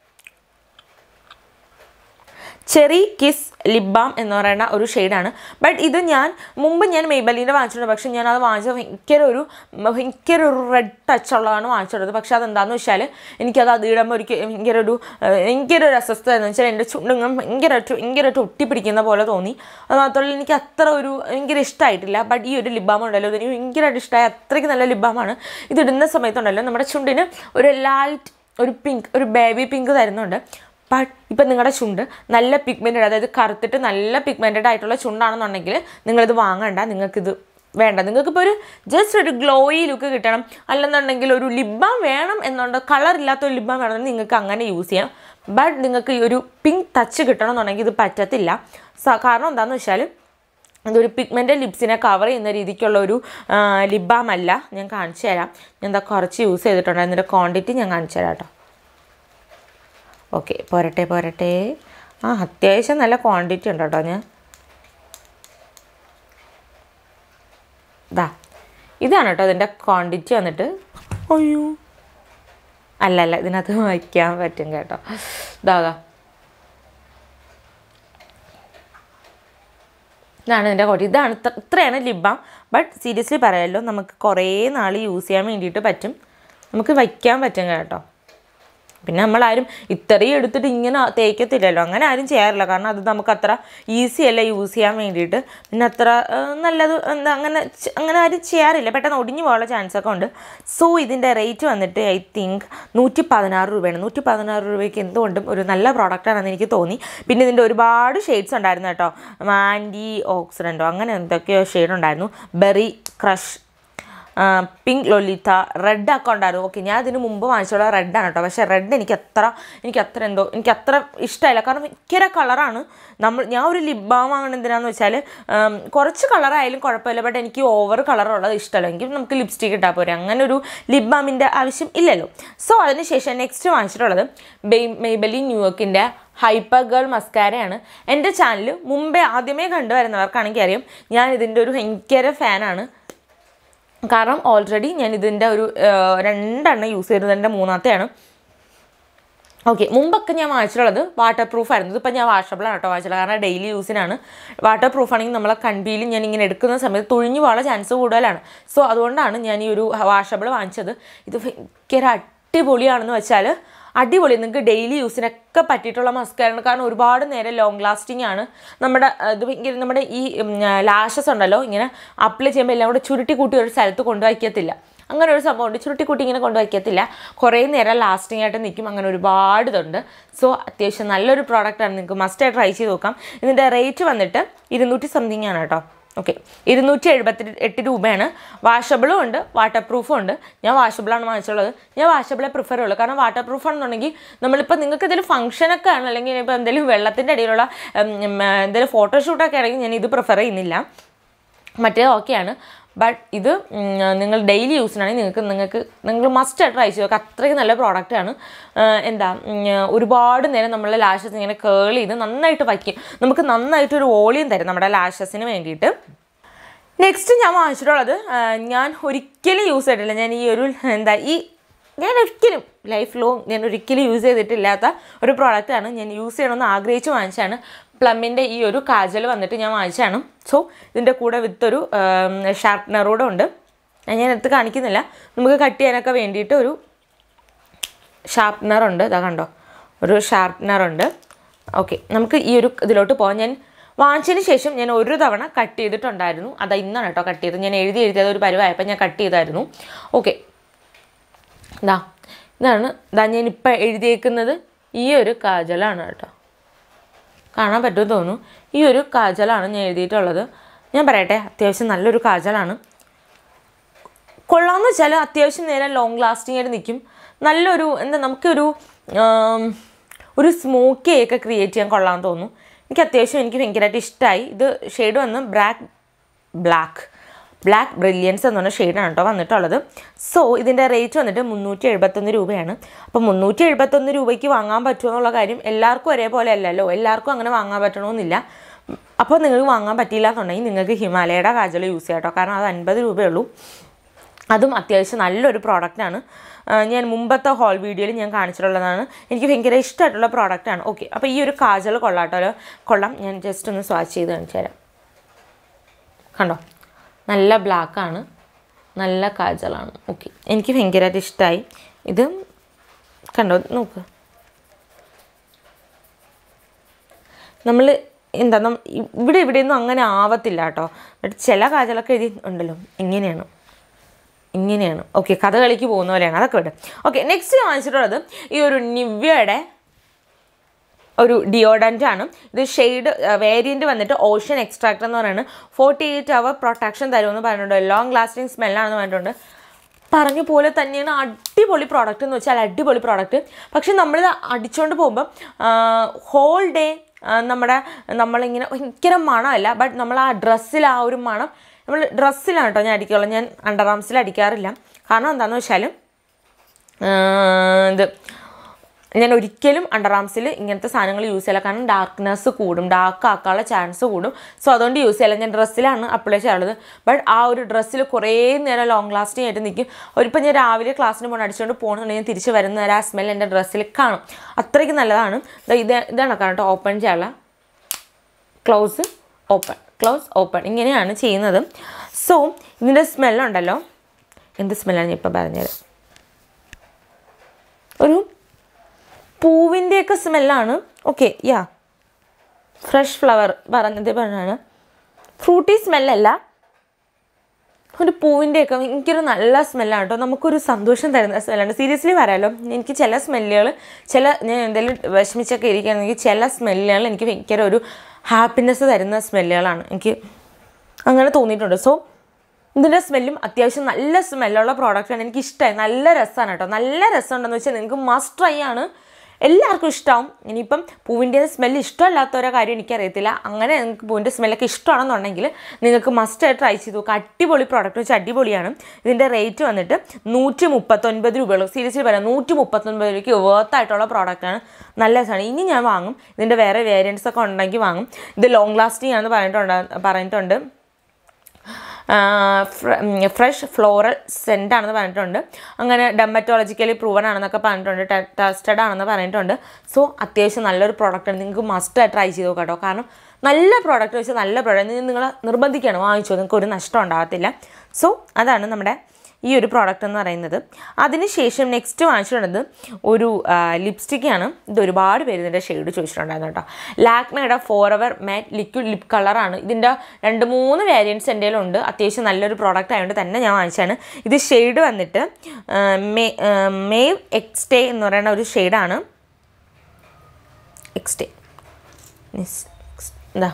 ചെറി കിസ് ലിപ് ബാം എന്ന് പറയുന്ന ഒരു ഷെയ്ഡാണ് ബട്ട് ഇത് ഞാൻ മുമ്പ് ഞാൻ മെയ്ബലിൻ്റെ വാങ്ങിച്ചിട്ടുണ്ട് പക്ഷേ ഞാൻ അത് വാങ്ങിച്ചത് ഭയങ്കര ഒരു ഭയങ്കര ഒരു റെഡ് ടച്ച് ഉള്ളതാണ് വാങ്ങിച്ചിട്ടുള്ളത് പക്ഷേ അതെന്താണെന്ന് വെച്ചാൽ എനിക്കത് അത് ഇടുമ്പോൾ ഒരിക്കൽ ഭയങ്കര ഒരു ഏഹ്, ഭയങ്കര ഒരു അസ്വസ്ഥത എന്ന് വെച്ചാൽ എൻ്റെ ചുണ്ടുങ്ങൾ ഭയങ്കരമായിട്ട് ഭയങ്കരമായിട്ട് ഒട്ടിപ്പിടിക്കുന്ന പോലെ തോന്നി അത് മാത്രമല്ല എനിക്ക് അത്ര ഒരു ഭയങ്കര ഇഷ്ടമായിട്ടില്ല ബട്ട് ഈ ഒരു ലിബാം ഉണ്ടല്ലോ ഇത് എനിക്ക് ഭയങ്കരമായിട്ട് ഇഷ്ടമായ അത്രയ്ക്ക് നല്ല ലിബാമാണ് ഇത് ഇടുന്ന സമയത്തുണ്ടല്ലോ നമ്മുടെ ചുണ്ടിന് ഒരു ലൈറ്റ് ഒരു പിങ്ക് ഒരു ബേബി പിങ്ക് തരുന്നുണ്ട് ബട്ട് ഇപ്പം നിങ്ങളുടെ ചുണ്ട് നല്ല പിഗ്മെൻറ്റഡ് അതായത് കറുത്തിട്ട് നല്ല പിഗ്മെൻറ്റഡ് ആയിട്ടുള്ള ചുണ്ടാണെന്നുണ്ടെങ്കിൽ നിങ്ങളിത് വാങ്ങണ്ട നിങ്ങൾക്കിത് വേണ്ട നിങ്ങൾക്കിപ്പോൾ ഒരു ജസ്റ്റ് ഒരു ഗ്ലോയി ലുക്ക് കിട്ടണം അല്ലെന്നുണ്ടെങ്കിൽ ഒരു ലിബാം വേണം എന്നുണ്ട് കളർ ഇല്ലാത്ത ഒരു ലിബാം വേണമെങ്കിൽ നിങ്ങൾക്ക് അങ്ങനെ യൂസ് ചെയ്യാം ബട്ട് നിങ്ങൾക്ക് ഈ ഒരു പിങ്ക് ടച്ച് കിട്ടണം എന്നുണ്ടെങ്കിൽ ഇത് പറ്റത്തില്ല സ- കാരണം എന്താണെന്ന് വെച്ചാൽ ഇതൊരു പിഗ്മെൻ്റ് ലിപ്സിനെ കവർ ചെയ്യുന്ന രീതിക്കുള്ള ഒരു ലിബാം അല്ല ഞാൻ കാണിച്ചു തരാം ഞാൻ എന്താ കുറച്ച് യൂസ് ചെയ്തിട്ടുണ്ട് അതിൻ്റെ ക്വാണ്ടിറ്റി ഞാൻ കാണിച്ചു തരാം കേട്ടോ ഓക്കെ പോരട്ടെ പോരട്ടെ ആ അത്യാവശ്യം നല്ല ക്വാണ്ടിറ്റി ഉണ്ട് കേട്ടോ ഞാൻ ദാ ഇതാണ് കേട്ടോ ഇതിൻ്റെ ക്വാണ്ടിറ്റി വന്നിട്ട് അയ്യോ അല്ല അല്ല ഇതിനകത്ത് വയ്ക്കാൻ പറ്റും കേട്ടോ ഇതാ ദാ. ഇതാണ് ഇതിൻ്റെ ക്വാണ്ടിറ്റി ഇതാണ് ഇത്ര- ഇത്രയാണ് ലിബാം ബട്ട് സീരിയസ്ലി പറയാമല്ലോ നമുക്ക് കുറേ നാൾ യൂസ് ചെയ്യാൻ വേണ്ടിയിട്ട് പറ്റും നമുക്ക് വയ്ക്കാൻ പറ്റും കേട്ടോ പിന്നെ നമ്മളാരും ഇത്രയും എടുത്തിട്ട് ഇങ്ങനെ തേക്കത്തില്ലല്ലോ അങ്ങനെ ആരും ചെയ്യാറില്ല കാരണം അത് നമുക്ക് അത്ര ഈസി അല്ല യൂസ് ചെയ്യാൻ വേണ്ടിയിട്ട് പിന്നെ അത്ര ആ, നല്ലത് എന്താ അങ്ങനെ ചെ- അങ്ങനെ ആരും ചെയ്യാറില്ല പെട്ടെന്ന് ഒടിഞ്ഞു പോകാനുള്ള ചാൻസ് ഒക്കെ ഉണ്ട് സോ ഇതിൻ്റെ റേറ്റ് വന്നിട്ട് ഐ തിങ്ക് നൂറ്റി പതിനാറ് രൂപയാണ് നൂറ്റി പതിനാറ് രൂപയ്ക്ക് എന്തുകൊണ്ടും ഒരു നല്ല പ്രോഡക്റ്റാണെന്ന് എനിക്ക് തോന്നി പിന്നെ ഇതിൻ്റെ ഒരുപാട് ഷെയ്ഡ്സ് ഉണ്ടായിരുന്നു കേട്ടോ ആൻറ്റി ഓക്സിഡൻറ്റോ അങ്ങനെ എന്തൊക്കെയോ ഷെയ്ഡ് ഉണ്ടായിരുന്നു berry crush pink Lolita red ഒക്കെ ഉണ്ടായിരുന്നു ഓക്കെ ഞാൻ ഇതിന് മുമ്പ് വാങ്ങിച്ചുള്ള റെഡാണ് കേട്ടോ പക്ഷേ റെഡ് എനിക്ക് അത്ര എനിക്ക് അത്ര എന്തോ എനിക്ക് അത്ര ഇഷ്ടമായില്ല കാരണം ഭയങ്കര കളറാണ് നമ്മൾ ഞാൻ ഒരു ലിപ് ബാം വാങ്ങണം എന്തിനാന്ന് വെച്ചാൽ ഉം, കുറച്ച് കളറായാലും കുഴപ്പമില്ല ബട്ട് എനിക്ക് ഓവർ കളറുള്ളത് ഇഷ്ടമല്ല എങ്കിൽ നമുക്ക് ലിപ്സ്റ്റിക് ഇട്ടാൽ പോരെ അങ്ങനെ ഒരു ലിപ് ബാമിൻ്റെ ആവശ്യം ഇല്ലല്ലോ സോ അതിനുശേഷം നെക്സ്റ്റ് വാങ്ങിച്ചിട്ടുള്ളത് മെയ്ബലി ന്യൂയോർക്കിൻ്റെ ഹൈപ്പർ ഗേൾ മസ്കാരയാണ് എൻ്റെ ചാനൽ മുമ്പേ ആദ്യമേ കണ്ടുവരുന്നവർക്കാണെങ്കിൽ അറിയാം ഞാൻ ഇതിൻ്റെ ഒരു ഭയങ്കര ഫാനാണ് കാരണം ഓൾറെഡി ഞാൻ ഇതിൻ്റെ ഒരു ആ, രണ്ടെണ്ണം യൂസ് ചെയ്തത് എൻ്റെ മൂന്നാമത്തെയാണ് ഓക്കെ മുമ്പൊക്കെ ഞാൻ വാങ്ങിച്ചിട്ടുള്ളത് വാട്ടർ പ്രൂഫ് ആയിരുന്നു ഇതിപ്പോൾ ഞാൻ വാഷബിളാണ് കേട്ടോ വാങ്ങിച്ചത് കാരണം ഡെയിലി യൂസിനാണ് വാട്ടർ പ്രൂഫ് ആണെങ്കിൽ നമ്മളെ കൺപീൽ ഞാൻ ഇങ്ങനെ എടുക്കുന്ന സമയത്ത് തുഴിഞ്ഞു പോകാനുള്ള ചാൻസ് കൂടുതലാണ് സോ അതുകൊണ്ടാണ് ഞാൻ ഈ ഒരു വാഷബിൾ വാങ്ങിച്ചത് ഇത് ഭയങ്കര അടിപൊളിയാണെന്ന് വെച്ചാൽ അടിപൊളി നിങ്ങൾക്ക് ഡെയിലി യൂസിനൊക്കെ പറ്റിയിട്ടുള്ള മസ്കാരാണ് കാരണം ഒരുപാട് നേരം ലോങ് ലാസ്റ്റിംഗ് ആണ് നമ്മുടെ ആ, ഇത് ഭയങ്കര നമ്മുടെ ഈ ലാഷസ് ഉണ്ടല്ലോ ഇങ്ങനെ അപ്ലൈ ചെയ്യുമ്പോൾ എല്ലാം കൂടെ ചുരുട്ടി കൂട്ടി ഒരു സ്ഥലത്ത് കൊണ്ടുവയ്ക്കത്തില്ല അങ്ങനെ ഒരു സംഭവം ഉണ്ട് ചുരുട്ടി കൂട്ടി ഇങ്ങനെ കൊണ്ടുവയ്ക്കത്തില്ല കുറേ നേരം ലാസ്റ്റിംഗ് ആയിട്ട് നിൽക്കും അങ്ങനെ ഒരുപാട് ഇതുണ്ട് സോ അത്യാവശ്യം നല്ലൊരു പ്രോഡക്റ്റാണ് നിങ്ങൾക്ക് മസ്റ്റായി ട്രൈ ചെയ്ത് നോക്കാം ഇതിൻ്റെ റേറ്റ് വന്നിട്ട് ഇരുന്നൂറ്റി സംതിങ് ആണ് കേട്ടോ ഓക്കെ ഇരുന്നൂറ്റി എഴുപത്തി എട്ട് രൂപയാണ് വാഷബിളും ഉണ്ട് വാട്ടർ പ്രൂഫും ഉണ്ട് ഞാൻ വാഷബിളാണ് വാങ്ങിച്ചുള്ളത് ഞാൻ വാഷബിളെ പ്രിഫർ ചെയ്യുള്ളൂ കാരണം വാട്ടർ പ്രൂഫ് ആണെന്നുണ്ടെങ്കിൽ നമ്മളിപ്പോൾ നിങ്ങൾക്ക് ഇതിൽ ഫംഗ്ഷനൊക്കെ ആണ് അല്ലെങ്കിൽ ഇപ്പോൾ എന്തെങ്കിലും വെള്ളത്തിൻ്റെ അടിയിലുള്ള ഉം, ഉം, എന്തെങ്കിലും ഫോട്ടോഷൂട്ടൊക്കെ ആണെങ്കിൽ ഞാൻ ഇത് പ്രിഫർ ചെയ്യുന്നില്ല മറ്റേ ഓക്കെയാണ് ബട്ട് ഇത് ഉം, നിങ്ങൾ ഡെയിലി യൂസിനാണെങ്കിൽ നിങ്ങൾക്ക് നിങ്ങൾക്ക് നിങ്ങൾ മസ്റ്റ് ട്രൈ ചെയ്ത് നോക്കുക അത്രയ്ക്ക് നല്ല പ്രോഡക്റ്റാണ് എന്താ ഉം, ഒരുപാട് നേരം നമ്മളെ ലാഷസ് ഇങ്ങനെ കേൾ ചെയ്ത് നന്നായിട്ട് വയ്ക്കും നമുക്ക് നന്നായിട്ടൊരു വോളിയം തരും നമ്മുടെ ലാഷസിന് വേണ്ടിയിട്ട് നെക്സ്റ്റ് ഞാൻ വാങ്ങിച്ചിട്ടുള്ളത് ആ, ഞാൻ ഒരിക്കലും യൂസ് ചെയ്തിട്ടില്ല ഞാൻ ഈ ഒരു എന്താ ഈ ഞാൻ ഒരിക്കലും ലൈഫ് ലോങ് ഞാൻ ഒരിക്കലും യൂസ് ചെയ്തിട്ടില്ലാത്ത ഒരു പ്രോഡക്റ്റാണ് ഞാൻ യൂസ് ചെയ്യണമെന്ന് ആഗ്രഹിച്ച് വാങ്ങിച്ചാണ് പ്ലമ്മിൻ്റെ ഈ ഒരു കാജൽ വന്നിട്ട് ഞാൻ വാങ്ങിച്ചാണ് സോ ഇതിൻ്റെ കൂടെ വിത്തൊരു ഷാർപ്നറൂടെ ഉണ്ട് ഞാൻ ഞാൻ എടുത്ത് കാണിക്കുന്നില്ല നമുക്ക് കട്ട് ചെയ്യാനൊക്കെ വേണ്ടിയിട്ട് ഒരു ഷാർപ്നറുണ്ട് ഇതാ കണ്ടോ ഒരു ഷാർപ്നറുണ്ട് ഓക്കെ നമുക്ക് ഈ ഒരു ഇതിലോട്ട് പോകാം ഞാൻ വാങ്ങിച്ചതിന് ശേഷം ഞാൻ ഒരു തവണ കട്ട് ചെയ്തിട്ടുണ്ടായിരുന്നു അതാ ഇന്നാണ് കേട്ടോ കട്ട് ചെയ്തത് ഞാൻ എഴുതി എഴുതിയത് ഒരു പരുവായപ്പോൾ ഞാൻ കട്ട് ചെയ്തായിരുന്നു ഓക്കെ ഇതാ ഇതാണ് ഇതാ ഞാൻ ഇപ്പം എഴുതിയേക്കുന്നത് ഈ ഒരു കാജലാണ് കേട്ടോ കാണാൻ പറ്റുമെന്ന് തോന്നുന്നു ഈ ഒരു കാജലാണ് ഞാൻ എഴുതിയിട്ടുള്ളത് ഞാൻ പറയട്ടെ അത്യാവശ്യം നല്ലൊരു കാജലാണ് കൊള്ളാമെന്ന് വെച്ചാൽ അത്യാവശ്യം നേരം ലോങ് ലാസ്റ്റിംഗ് ആയിട്ട് നിൽക്കും നല്ലൊരു എന്താ നമുക്കൊരു ആം, ഒരു സ്മോക്കി ഒക്കെ ക്രിയേറ്റ് ചെയ്യാൻ കൊള്ളാമെന്ന് തോന്നുന്നു എനിക്ക് അത്യാവശ്യം എനിക്ക് ഭയങ്കരമായിട്ട് ഇഷ്ടമായി ഇത് ഷെയ്ഡ് വന്ന് ബ്ലാക്ക് ബ്ലാക്ക് ബ്ലാക്ക് ബ്രില്യൻസ് എന്ന് പറഞ്ഞ ഷെയ്ഡാണ് കേട്ടോ വന്നിട്ടുള്ളത് സോ ഇതിൻ്റെ റേറ്റ് വന്നിട്ട് മുന്നൂറ്റി എഴുപത്തൊന്ന് രൂപയാണ് അപ്പോൾ മുന്നൂറ്റി എഴുപത്തൊന്ന് രൂപയ്ക്ക് വാങ്ങാൻ പറ്റുമോ എന്നുള്ള കാര്യം എല്ലാവർക്കും ഒരേപോലെ അല്ലല്ലോ എല്ലാവർക്കും അങ്ങനെ വാങ്ങാൻ പറ്റണമെന്നില്ല അപ്പോൾ നിങ്ങൾക്ക് വാങ്ങാൻ പറ്റിയില്ല എന്നുണ്ടെങ്കിൽ നിങ്ങൾക്ക് ഹിമാലയയുടെ കാജൽ യൂസ് ചെയ്യാം കേട്ടോ കാരണം അത് അൻപത് രൂപയേ ഉള്ളൂ അതും അത്യാവശ്യം നല്ലൊരു പ്രോഡക്റ്റാണ് ഞാൻ മുമ്പത്തെ ഹോൾ വീഡിയോയിൽ ഞാൻ കാണിച്ചിട്ടുള്ളതാണ് എനിക്ക് ഭയങ്കര ഇഷ്ടമായിട്ടുള്ള പ്രോഡക്റ്റാണ് ഓക്കെ അപ്പോൾ ഈ ഒരു കാജൽ കൊള്ളാട്ടോ കൊള്ളാം ഞാൻ ജസ്റ്റ് ഒന്ന് സ്വാച്ച് ചെയ്ത് കാണിച്ചു തരാം കണ്ടോ നല്ല ബ്ലാക്കാണ് നല്ല കാജലാണ് ഓക്കെ എനിക്ക് ഭയങ്കരമായിട്ട് ഇഷ്ടമായി ഇത് കണ്ടോ നോക്ക് നമ്മൾ എന്താ നം ഇവിടെ ഇവിടെയൊന്നും അങ്ങനെ ആവത്തില്ല കേട്ടോ ബട്ട് ചില കാജലൊക്കെ എഴുതി ഉണ്ടല്ലോ ഇങ്ങനെയാണ് ഇങ്ങനെയാണ് ഓക്കെ കഥകളിക്ക് പോകുന്ന പോലെയാണ് അതൊക്കെ വിടും ഓക്കെ നെക്സ്റ്റ് വാങ്ങിച്ചിട്ടുള്ളത് ഈ ഒരു നിവ്യയുടെ ഒരു ഡിയോഡൻ്റ് ആണ് ഇത് ഷെയ്ഡ് വേരിയൻറ്റ് വന്നിട്ട് ഓഷ്യൻ എക്സ്ട്രാക്ട് എന്ന് പറയുന്നത് ഫോർട്ടി എയ്റ്റ് അവർ പ്രൊട്ടക്ഷൻ തരുമെന്ന് പറഞ്ഞിട്ടുണ്ട് ലോങ് ലാസ്റ്റിംഗ് സ്മെല്ലാണെന്ന് പറഞ്ഞിട്ടുണ്ട് പറഞ്ഞ പോലെ തന്നെയാണ് അടിപൊളി പ്രോഡക്റ്റ് എന്ന് വെച്ചാൽ അടിപൊളി പ്രോഡക്റ്റ് പക്ഷെ നമ്മളിത് അടിച്ചുകൊണ്ട് പോകുമ്പോൾ ഹോൾ ഡേ നമ്മുടെ നമ്മളിങ്ങനെ ഭയങ്കര മണമല്ല ബട്ട് നമ്മൾ ആ ഡ്രസ്സിൽ ആ ഒരു മണം നമ്മൾ ഡ്രസ്സിലാണ് കേട്ടോ ഞാൻ അടിക്കുള്ളൂ ഞാൻ അണ്ടർ ആംസിൽ അടിക്കാറില്ല കാരണം എന്താണെന്ന് വെച്ചാൽ ഇത് ഞാൻ ഒരിക്കലും അണ്ടർ ആംസിൽ ഇങ്ങനത്തെ സാധനങ്ങൾ യൂസ് ചെയ്യില്ല കാരണം ഡാർക്ക്നെസ് കൂടും ഡാർക്ക് ആക്കാനുള്ള ചാൻസ് കൂടും സോ അതുകൊണ്ട് യൂസ് ചെയ്യില്ല ഞാൻ ഡ്രസ്സിലാണ് അപ്ലൈ ചെയ്യാറുള്ളത് ബട്ട് ആ ഒരു ഡ്രസ്സിൽ കുറേ നേരം ലോങ് ലാസ്റ്റിംഗ് ആയിട്ട് നിൽക്കും ഒരിപ്പം ഞാൻ രാവിലെ ക്ലാസ്സിന് പോകണം അടിച്ചുകൊണ്ട് പോകണമെന്നുണ്ടെങ്കിൽ തിരിച്ച് വരുന്ന നേരം ആ സ്മെൽ എൻ്റെ ഡ്രസ്സിൽ കാണും അത്രയ്ക്ക് നല്ലതാണ് ദാ ഇത് ഇതാണ് കേട്ടോ ഓപ്പൺ ചെയ്യാനുള്ള ക്ലോസ് ഓപ്പൺ ക്ലോസ് ഓപ്പൺ ഇങ്ങനെയാണ് ചെയ്യുന്നത് സോ ഇതിൻ്റെ സ്മെല്ലുണ്ടല്ലോ എന്ത് സ്മെല്ലാണ് ഞാൻ ഇപ്പോൾ പറഞ്ഞത് ഒരു പൂവിൻ്റെയൊക്കെ സ്മെല്ലാണ് ഓക്കെ യാ ഫ്രഷ് ഫ്ലവർ പറഞ്ഞത് പറഞ്ഞാണ് ഫ്രൂട്ടി സ്മെല്ലല്ല ഒരു പൂവിൻ്റെയൊക്കെ എനിക്കൊരു നല്ല സ്മെല്ലാണ് കേട്ടോ നമുക്കൊരു സന്തോഷം തരുന്ന സ്മെല്ലാണ് സീരിയസ്ലി പറയാലോ എനിക്ക് ചില സ്മെല്ലുകൾ ചില ഞാൻ എന്തെങ്കിലും വിഷമിച്ചൊക്കെ ഇരിക്കുകയാണെങ്കിൽ ചില സ്മെല്ലുകൾ എനിക്ക് ഭയങ്കര ഒരു ഹാപ്പിനെസ് തരുന്ന സ്മെല്ലുകളാണ് എനിക്ക് അങ്ങനെ തോന്നിയിട്ടുണ്ട് സോ ഇതിൻ്റെ സ്മെല്ലും അത്യാവശ്യം നല്ല സ്മെല്ലുള്ള പ്രോഡക്റ്റാണ് എനിക്ക് ഇഷ്ടമായി നല്ല രസമാണ് കേട്ടോ നല്ല രസമുണ്ടെന്ന് വെച്ചാൽ നിങ്ങൾക്ക് മസ്റ്റ് ട്രൈ ആണ് എല്ലാവർക്കും ഇഷ്ടമാവും ഇനിയിപ്പം പൂവിൻ്റെ സ്മെല്ല് ഇഷ്ടമല്ലാത്തവരെ കാര്യം എനിക്കറിയത്തില്ല അങ്ങനെ നിങ്ങൾക്ക് പൂവിൻ്റെ സ്മെല്ലൊക്കെ ഇഷ്ടമാണെന്നുണ്ടെങ്കിൽ നിങ്ങൾക്ക് മസ്റ്റായിട്ട് ട്രൈ ചെയ്ത് നോക്കുക അടിപൊളി പ്രോഡക്റ്റ് വെച്ചാൽ അടിപൊളിയാണ് ഇതിൻ്റെ റേറ്റ് വന്നിട്ട് നൂറ്റി മുപ്പത്തൊൻപത് രൂപയുള്ളൂ സീരിയസ്ലി പറയാം നൂറ്റി മുപ്പത്തൊൻപത് രൂപയ്ക്ക് വേർത്തായിട്ടുള്ള പ്രോഡക്റ്റാണ് നല്ല രസമാണ് ഇനി ഞാൻ വാങ്ങും ഇതിൻ്റെ വേറെ വേരിയൻസ് ഒക്കെ ഉണ്ടെങ്കിൽ വാങ്ങും ഇത് ലോങ് ലാസ്റ്റിംഗ് ആണെന്ന് പറഞ്ഞിട്ടുണ്ട് പറഞ്ഞിട്ടുണ്ട് ഫ്രഷ് ഫ്ലോറൽ സെൻ്റ് ആണെന്ന് പറഞ്ഞിട്ടുണ്ട് അങ്ങനെ ഡെമറ്റോളജിക്കലി പ്രൂവൺ ആണെന്നൊക്കെ പറഞ്ഞിട്ടുണ്ട് ടെസ്റ്റഡ് ആണെന്ന് പറഞ്ഞിട്ടുണ്ട് സോ അത്യാവശ്യം നല്ലൊരു പ്രോഡക്റ്റാണ് നിങ്ങൾക്ക് മസ്റ്റ് ട്രൈ ചെയ്ത് നോക്കാം കേട്ടോ കാരണം നല്ല പ്രോഡക്റ്റ് വെച്ചാൽ നല്ല പ്രോഡക്റ്റ് നിങ്ങൾ നിർബന്ധിക്കുകയാണ് വാങ്ങിച്ചോ നിങ്ങൾക്ക് ഒരു നഷ്ടം ഉണ്ടാകത്തില്ല സോ അതാണ് നമ്മുടെ ഈ ഒരു പ്രോഡക്റ്റ് എന്ന് പറയുന്നത് അതിനുശേഷം നെക്സ്റ്റ് വാങ്ങിച്ചിട്ടുള്ളത് ഒരു ലിപ്സ്റ്റിക്കാണ് ഇത് ഒരുപാട് പേര് ഇതിൻ്റെ ഷെയ്ഡ് ചോദിച്ചിട്ടുണ്ടായിരുന്നു കേട്ടോ ലാക്മയുടെ forever matte liquid lip കളറാണ് ഇതിൻ്റെ രണ്ട് മൂന്ന് വേരിയൻറ്റ്സ് എൻ്റെ ഉണ്ട് അത്യാവശ്യം നല്ലൊരു പ്രോഡക്റ്റ് ആയതുകൊണ്ട് തന്നെ ഞാൻ വാങ്ങിച്ചാണ് ഇത് ഷെയ്ഡ് വന്നിട്ട് മേ മേവ് എക്സ്റ്റേ എന്ന് പറയുന്ന ഒരു ഷെയ്ഡാണ് എക്സ്റ്റേ എന്താ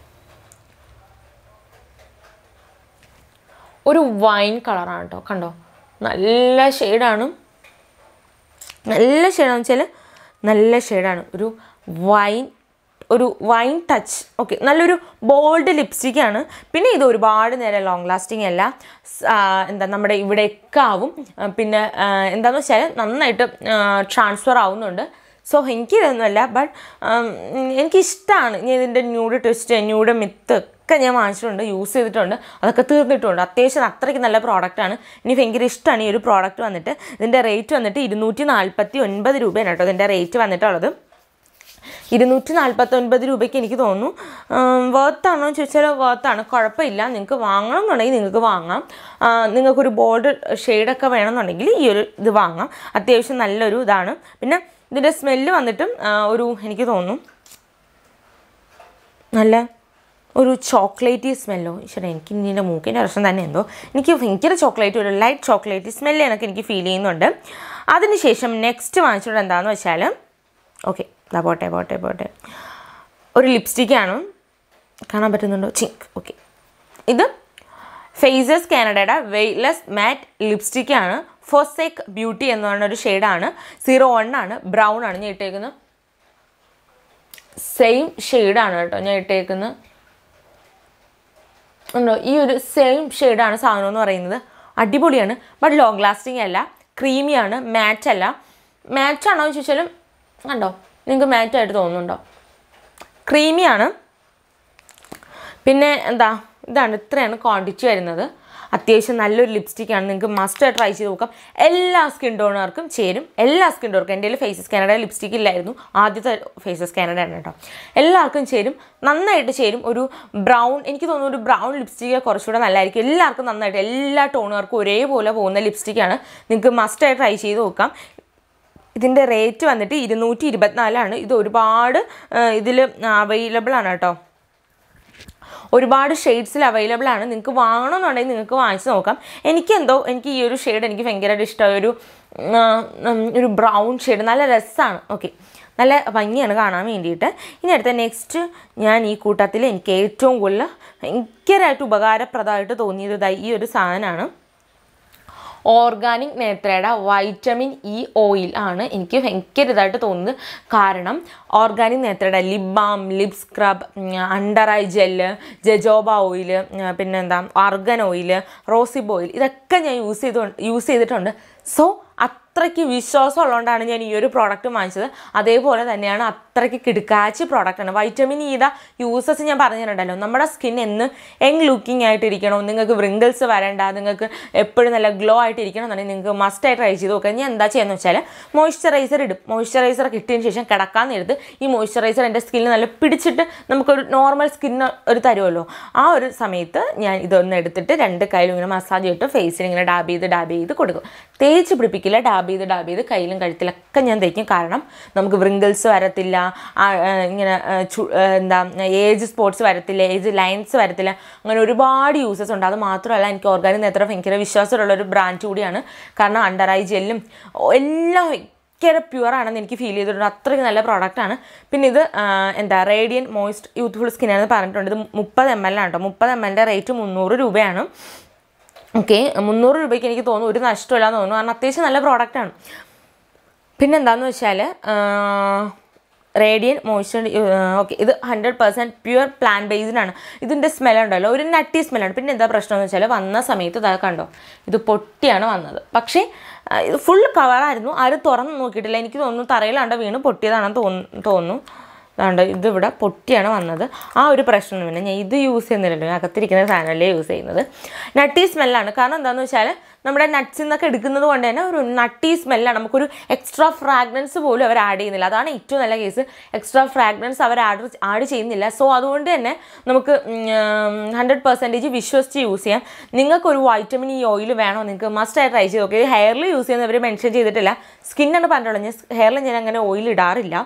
ഒരു വൈൻ കളറാണ് കേട്ടോ കണ്ടോ നല്ല ഷെയ്ഡാണ് നല്ല ഷെയ്ഡാന്ന് വെച്ചാൽ നല്ല ഷെയ്ഡാണ് ഒരു വൈൻ ഒരു വൈൻ ടച്ച് ഓക്കെ നല്ലൊരു ബോൾഡ് ലിപ്സ്റ്റിക്കാണ് പിന്നെ ഇത് ഒരുപാട് നേരം ലോങ് ലാസ്റ്റിംഗ് അല്ല സ്- ആ, എന്താ നമ്മുടെ ഇവിടെയൊക്കെ ആവും ആ, പിന്നെ ആ, എന്താണെന്ന് വെച്ചാൽ നന്നായിട്ട് ട്രാൻസ്ഫർ ആവുന്നുണ്ട് സോ എനിക്ക് ഇതൊന്നുമല്ല ബട്ട് എനിക്കിഷ്ടമാണ് ഞാൻ ഇതിൻ്റെ ന്യൂഡ് ട്വിസ്റ്റ് ന്യൂഡ് മിത്ത് ഒക്കെ ഞാൻ വാങ്ങിച്ചിട്ടുണ്ട് യൂസ് ചെയ്തിട്ടുണ്ട് അതൊക്കെ തീർന്നിട്ടുണ്ട് അത്യാവശ്യം അത്രയ്ക്ക് നല്ല പ്രോഡക്റ്റാണ് എനിക്ക് ഭയങ്കര ഇഷ്ടമാണ് ഈ ഒരു പ്രോഡക്റ്റ് വന്നിട്ട് ഇതിൻ്റെ റേറ്റ് വന്നിട്ട് ഇരുന്നൂറ്റി നാൽപ്പത്തി ഒൻപത് രൂപയാണ് കേട്ടോ ഇതിൻ്റെ റേറ്റ് വന്നിട്ടുള്ളത് ഇരുന്നൂറ്റി നാൽപ്പത്തൊൻപത് രൂപയ്ക്ക് എനിക്ക് തോന്നുന്നു വേർത്താണോ എന്ന് ചോദിച്ചാൽ വേർത്താണ് കുഴപ്പമില്ല നിങ്ങൾക്ക് വാങ്ങണം എന്നുണ്ടെങ്കിൽ നിങ്ങൾക്ക് വാങ്ങാം ആ, നിങ്ങൾക്കൊരു ബോൾഡ് ഷെയ്ഡൊക്കെ വേണമെന്നുണ്ടെങ്കിൽ ഈ ഒരു ഇത് വാങ്ങാം അത്യാവശ്യം നല്ലൊരു ഇതാണ് പിന്നെ ഇതിൻ്റെ സ്മെല്ല് വന്നിട്ടും ആ, ഒരു എനിക്ക് തോന്നുന്നു നല്ല ഒരു ചോക്ലേറ്റി സ്മെല്ലോ ഈശ്വര എനിക്ക് ഇതിൻ്റെ മൂക്കിൻ്റെ പ്രശ്നം തന്നെ എന്തോ എനിക്ക് ഭയങ്കര ചോക്ലേറ്റ് ഒരു ലൈറ്റ് ചോക്ലേറ്റി സ്മെല്ല് എനിക്ക് എനിക്ക് ഫീൽ ചെയ്യുന്നുണ്ട് അതിനുശേഷം നെക്സ്റ്റ് വാങ്ങിച്ചിട്ട് എന്താണെന്ന് വെച്ചാൽ ഓക്കെ ഇതാ പോട്ടെ പോട്ടെ പോട്ടെ ഒരു ലിപ്സ്റ്റിക്കാണ് കാണാൻ പറ്റുന്നുണ്ടോ ചിങ്ക് ഓക്കെ ഇത് ഫേസസ് കാനഡയുടെ വെയ്റ്റ്ലെസ് മാറ്റ് ലിപ്സ്റ്റിക്കാണ് ഫോസെക് ബ്യൂട്ടി എന്ന് പറയുന്ന ഒരു ഷെയ്ഡാണ് സീറോ വൺ ആണ് ബ്രൗൺ ആണ് ഞാൻ ഇട്ടേക്കുന്നത് സെയിം ഷെയ്ഡാണ് കേട്ടോ ഞാൻ ഇട്ടേക്കുന്നത് ഉണ്ടോ ഈ ഒരു സെയിം ഷെയ്ഡാണ് സാധനം എന്ന് പറയുന്നത് അടിപൊളിയാണ് ബട്ട് ലോങ് ലാസ്റ്റിംഗ് അല്ല ക്രീമിയാണ് മാറ്റ് അല്ല മാറ്റ് ആണോ എന്ന് ചോദിച്ചാലും കണ്ടോ നിങ്ങൾക്ക് മാറ്റായിട്ട് തോന്നുന്നുണ്ടോ ക്രീമിയാണ് പിന്നെ എന്താ ഇതാണ് ഇത്രയാണ് ക്വാണ്ടിറ്റി വരുന്നത് അത്യാവശ്യം നല്ലൊരു ലിപ്സ്റ്റിക്കാണ് നിങ്ങൾക്ക് മസ്റ്റ് ട്രൈ ചെയ്ത് നോക്കാം എല്ലാ സ്കിൻ ടോണുകാർക്കും ചേരും എല്ലാ സ്കിൻ ടോണർക്കും എൻ്റെ കയ്യിൽ ഫേസസ് കാനഡ ലിപ്സ്റ്റിക് ഇല്ലായിരുന്നു ആദ്യത്തെ ഫേസസ് കാനഡ ആണ് കേട്ടോ എല്ലാവർക്കും ചേരും നന്നായിട്ട് ചേരും ഒരു ബ്രൗൺ എനിക്ക് തോന്നുന്നു ഒരു ബ്രൗൺ ലിപ്സ്റ്റിക്ക് കുറച്ചുകൂടെ നല്ലതായിരിക്കും എല്ലാവർക്കും നന്നായിട്ട് എല്ലാ ടോണുകാർക്കും ഒരേപോലെ പോകുന്ന ലിപ്സ്റ്റിക്കാണ് നിങ്ങൾക്ക് മസ്റ്റായി ട്രൈ ചെയ്ത് നോക്കാം ഇതിൻ്റെ റേറ്റ് വന്നിട്ട് ഇരുന്നൂറ്റി ഇരുപത്തിനാലാണ് ഇത് ഒരുപാട് ഇതിൽ അവൈലബിൾ ആണ് കേട്ടോ ഒരുപാട് ഷെയ്ഡ്സിൽ അവൈലബിൾ ആണ് നിങ്ങൾക്ക് വാങ്ങണമെന്നുണ്ടെങ്കിൽ നിങ്ങൾക്ക് വാങ്ങിച്ച് നോക്കാം എനിക്കെന്തോ എനിക്ക് ഈ ഒരു ഷെയ്ഡ് എനിക്ക് ഭയങ്കരമായിട്ട് ഇഷ്ടമായ ഒരു ആ, ഉം, ഒരു ബ്രൗൺ ഷെയ്ഡ് നല്ല രസമാണ് ഓക്കെ നല്ല ഭംഗിയാണ് കാണാൻ വേണ്ടിയിട്ട് ഇനി അടുത്ത നെക്സ്റ്റ് ഞാൻ ഈ കൂട്ടത്തിൽ എനിക്ക് ഏറ്റവും കൂടുതൽ ഭയങ്കരമായിട്ട് ഉപകാരപ്രദമായിട്ട് തോന്നിയത് ദാ ഈ ഒരു സാധനമാണ് ഓർഗാനിക് നേത്രയുടെ വൈറ്റമിൻ ഇ ഓയിൽ ആണ് എനിക്ക് ഭയങ്കര ഇതായിട്ട് തോന്നുന്നത് കാരണം ഓർഗാനിക് നേത്രയുടെ lip balm lip scrub under eye gel jojoba oil പിന്നെന്താ ആർഗൻ ഓയിൽ റോസിബ് ഓയിൽ ഇതൊക്കെ ഞാൻ യൂസ് ചെയ്ത് യൂസ് ചെയ്തിട്ടുണ്ട് സോ അത്രയ്ക്ക് വിശ്വാസം ഉള്ളതുകൊണ്ടാണ് ഞാൻ ഈ ഒരു പ്രോഡക്റ്റ് വാങ്ങിച്ചത് അതേപോലെ തന്നെയാണ് അത്രയ്ക്ക് കിടുക്കാച്ചി പ്രോഡക്റ്റാണ് വൈറ്റമിൻ ഇയുടെ യൂസസ് ഞാൻ പറഞ്ഞിട്ടുണ്ടല്ലോ നമ്മുടെ സ്കിൻ എന്ന് യങ് ലുക്കിംഗ് ആയിട്ട് ഇരിക്കണം നിങ്ങൾക്ക് വ്രിങ്കിൾസ് വരണ്ട നിങ്ങൾക്ക് എപ്പോഴും നല്ല ഗ്ലോ ആയിട്ട് ഇരിക്കണം എന്നുണ്ടെങ്കിൽ നിങ്ങൾക്ക് മസ്റ്റായി ട്രൈ ചെയ്ത് നോക്കുക ഞാൻ എന്താ ചെയ്യുന്നത് വെച്ചാൽ മോയ്സ്ചറൈസർ ഇടും മോയ്സ്ചറൈസർ കിട്ടിയതിന് ശേഷം കിടക്കാൻ നേരത്ത് ഈ മോയ്സ്ചറൈസർ എൻ്റെ സ്കിന്നിൽ നല്ല പിടിച്ചിട്ട് നമുക്കൊരു നോർമൽ സ്കിന്ന് ഒരു തരുമല്ലോ ആ ഒരു സമയത്ത് ഞാൻ ഇതൊന്ന് എടുത്തിട്ട് രണ്ട് കയ്യിലും ഇങ്ങനെ മസാജ് ചെയ്തിട്ട് ഫേസിൽ ഇങ്ങനെ ഡാബ് ചെയ്ത് ഡാബ് ചെയ്ത് കൊടുക്കും തേച്ച് പിടിപ്പിക്കില്ല ഡാബ് ചെയ്ത് ഡാബ് ചെയ്ത് കയ്യിലും കഴുത്തിലൊക്കെ ഞാൻ തേക്കും കാരണം നമുക്ക് വ്രിങ്കിൾസ് വരത്തില്ല ആ, ആ, ഇങ്ങനെ ആ, ചു- ആ, എന്താ ഏജ് സ്പോട്സ് വരത്തില്ല ഏജ് ലൈൻസ് വരത്തില്ല അങ്ങനെ ഒരുപാട് യൂസസ് ഉണ്ട് അത് മാത്രമല്ല എനിക്ക് ഓർഗാനിക് നേത്ര ഭയങ്കര വിശ്വാസമുള്ള ഒരു ബ്രാൻഡ് കൂടിയാണ് കാരണം അണ്ടർ ഐ ജെല്ലും എല്ലാം ഭയങ്കര പ്യുവർ ആണെന്ന് എനിക്ക് ഫീൽ ചെയ്തിട്ടുണ്ട് അത്രയ്ക്ക് നല്ല പ്രോഡക്റ്റാണ് പിന്നെ ഇത് ആ, എന്താ റേഡിയൻ മോയിസ്റ്റ് യൂത്ത്ഫുൾ സ്കിന്നാണെന്ന് പറഞ്ഞിട്ടുണ്ട് ഇത് മുപ്പത് എം എൽ ആണ് കേട്ടോ മുപ്പത് എം എല്ലിൻ്റെ റേറ്റ് മുന്നൂറ് രൂപയാണ് ഓക്കെ മുന്നൂറ് രൂപയ്ക്ക് എനിക്ക് തോന്നുന്നു ഒരു നഷ്ടമില്ലാന്ന് തോന്നുന്നു കാരണം അത്യാവശ്യം നല്ല പ്രോഡക്റ്റാണ് പിന്നെന്താന്ന് വെച്ചാൽ റേഡിയൻ മോയ്സ്ചർ ഓക്കെ ഇത് hundred percent pure plant based ആണ് ഇതിൻ്റെ സ്മെൽ ഉണ്ടല്ലോ ഒരു നട്ടി സ്മെല്ലാണ് പിന്നെ എന്താ പ്രശ്നം എന്ന് വെച്ചാൽ വന്ന സമയത്ത് ഇതാ കണ്ടോ ഇത് പൊട്ടിയാണ് വന്നത് പക്ഷേ ആ, ഇത് ഫുൾ കവറായിരുന്നു ആരും തുറന്ന് നോക്കിയിട്ടില്ല എനിക്ക് തോന്നുന്നു തറയിലാണ്ട് വീണ് പൊട്ടിയതാണെന്ന് തോന്നുന്നു തോന്നുന്നു അതുകൊണ്ട് ഇതിവിടെ പൊട്ടിയാണ് വന്നത് ആ ഒരു പ്രശ്നം പിന്നെ ഞാൻ ഇത് യൂസ് ചെയ്യുന്നില്ലല്ലോ ഞാൻ അകത്തിരിക്കുന്ന സാധനമല്ലേ യൂസ് ചെയ്യുന്നത് നട്ടി സ്മെല്ലാണ് കാരണം എന്താണെന്ന് വെച്ചാൽ നമ്മുടെ നട്ട്സിൽ നിന്നൊക്കെ എടുക്കുന്നത് കൊണ്ട് തന്നെ ഒരു നട്ടി സ്മെല്ലാണ് നമുക്കൊരു എക്സ്ട്രാ ഫ്രാഗ്രൻസ് പോലും അവർ ആഡ് ചെയ്യുന്നില്ല അതാണ് ഏറ്റവും നല്ല കേസ് എക്സ്ട്രാ ഫ്രാഗ്രൻസ് അവർ ആഡ് ആഡ് ചെയ്യുന്നില്ല സോ അതുകൊണ്ട് തന്നെ നമുക്ക് ഹൺഡ്രഡ് പെർസെൻറ്റേജ് വിശ്വസിച്ച് യൂസ് ചെയ്യാം നിങ്ങൾക്കൊരു വൈറ്റമിൻ ഈ ഓയിൽ വേണോ നിങ്ങൾക്ക് മസ്റ്റായി ട്രൈ ചെയ്ത് നോക്കി ഹെയറിൽ യൂസ് ചെയ്യുന്നവർ മെൻഷൻ ചെയ്തിട്ടില്ല സ്കിന്നാണ് പറഞ്ഞിട്ടുള്ളത് ഞാൻ ഹെയറിൽ ഞാൻ അങ്ങനെ ഓയിൽ ഇടാറില്ല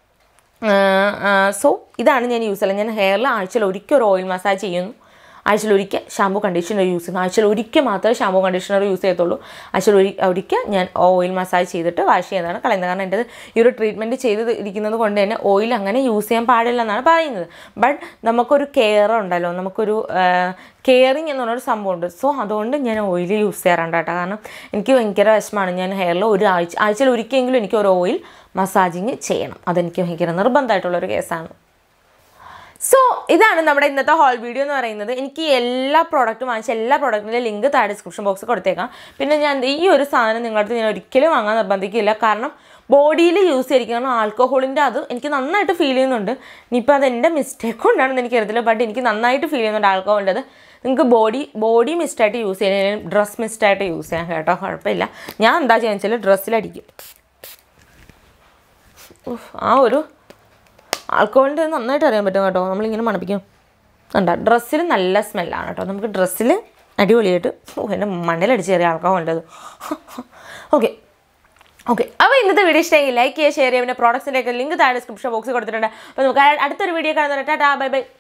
സോ ഇതാണ് ഞാൻ യൂസ് ചെയ്യുന്നത് ഞാൻ ഹെയറിൽ ആഴ്ചയിൽ ഒരിക്കൽ ഒരു ഓയിൽ മസാജ് ചെയ്യുന്നു ആഴ്ചയിൽ ഒരിക്കൽ ഷാമ്പു കണ്ടീഷണർ യൂസ് ചെയ്യുന്നു ആഴ്ചയിൽ ഒരിക്കൽ മാത്രമേ ഷാമ്പു കണ്ടീഷണർ യൂസ് ചെയ്യത്തുള്ളൂ ആഴ്ചയിൽ ഒരു ഒരിക്കൽ ഞാൻ ഓയിൽ മസാജ് ചെയ്തിട്ട് വാഷ് ചെയ്യുന്നതാണ് കളയുന്നത് കാരണം എൻ്റെ ഈ ഒരു ട്രീറ്റ്മെൻറ്റ് ചെയ്ത് ഇരിക്കുന്നത് കൊണ്ട് തന്നെ ഓയിൽ അങ്ങനെ യൂസ് ചെയ്യാൻ പാടില്ല എന്നാണ് പറയുന്നത് ബട്ട് നമുക്കൊരു കെയർ ഉണ്ടല്ലോ നമുക്കൊരു കെയറിങ് എന്ന് പറഞ്ഞൊരു സംഭവമുണ്ട് സോ അതുകൊണ്ട് ഞാൻ ഓയിൽ യൂസ് ചെയ്യാറുണ്ട് കേട്ടോ കാരണം എനിക്ക് ഭയങ്കര വിഷമമാണ് ഞാൻ ഹെയറിൽ ഒരു ആഴ്ച ആഴ്ചയിൽ ഒരിക്കലെങ്കിലും എനിക്ക് ഒരു ഓയിൽ മസാജിങ് ചെയ്യണം അതെനിക്ക് ഭയങ്കര നിർബന്ധമായിട്ടുള്ളൊരു കേസാണ് സോ ഇതാണ് നമ്മുടെ ഇന്നത്തെ ഹോൾ വീഡിയോ എന്ന് പറയുന്നത് എനിക്ക് എല്ലാ പ്രോഡക്റ്റും വാങ്ങിച്ച എല്ലാ പ്രോഡക്റ്റിൻ്റെ ലിങ്ക് താഴെ ഡിസ്ക്രിപ്ഷൻ ബോക്സിൽ കൊടുത്തേക്കാം പിന്നെ ഞാൻ ഈ ഒരു സാധനം നിങ്ങളുടെ അടുത്ത് ഞാൻ ഒരിക്കലും വാങ്ങാൻ നിർബന്ധിക്കില്ല കാരണം ബോഡിയിൽ യൂസ് ചെയ്തിരിക്കുന്ന ആൽക്കഹോളിൻ്റെ അത് എനിക്ക് നന്നായിട്ട് ഫീൽ ചെയ്യുന്നുണ്ട് ഇനിയിപ്പോൾ അത് എൻ്റെ മിസ്റ്റേക്ക് കൊണ്ടാണെന്ന് എനിക്കറിയത്തില്ല ബട്ട് എനിക്ക് നന്നായിട്ട് ഫീൽ ചെയ്യുന്നുണ്ട് ആൽക്കഹോളിൻ്റെ അത് നിങ്ങൾക്ക് ബോഡി ബോഡി മിസ്റ്റായിട്ട് യൂസ് ചെയ്യാൻ ഡ്രസ് മിസ്റ്റായിട്ട് യൂസ് ചെയ്യാൻ കേട്ടോ കുഴപ്പമില്ല ഞാൻ എന്താ ചെയ്യുന്നത് വെച്ചാൽ ഡ്രസ്സിലടിക്കും ഉഫ്, ആ ഒരു ആൽക്കഹോളിൻ്റെ നന്നായിട്ട് അറിയാൻ പറ്റും കേട്ടോ നമ്മളിങ്ങനെ മണപ്പിക്കും കണ്ട ഡ്രസ്സിൽ നല്ല സ്മെല്ലാണ് കേട്ടോ നമുക്ക് ഡ്രസ്സിൽ അടിപൊളിയായിട്ട് ഓ എൻ്റെ മണ്ണിലടിച്ച് കയറിയ ആൽക്കഹോളിൻ്റെ അത് ഓക്കെ ഓക്കെ അപ്പോൾ ഇന്നത്തെ വീഡിയോ ഇഷ്ടമെങ്കിൽ ലൈക്ക് ചെയ്യുക ഷെയർ ചെയ്യുക പിന്നെ പ്രോഡക്ട്സിൻ്റെ ഒക്കെ ലിങ്ക് താഴെ ഡിസ്ക്രിപ്ഷൻ ബോക്സിൽ കൊടുത്തിട്ടുണ്ട് അപ്പോൾ നമുക്ക് അടുത്തൊരു വീഡിയോ കാണുന്നത് ടാറ്റാ ബൈ ബൈ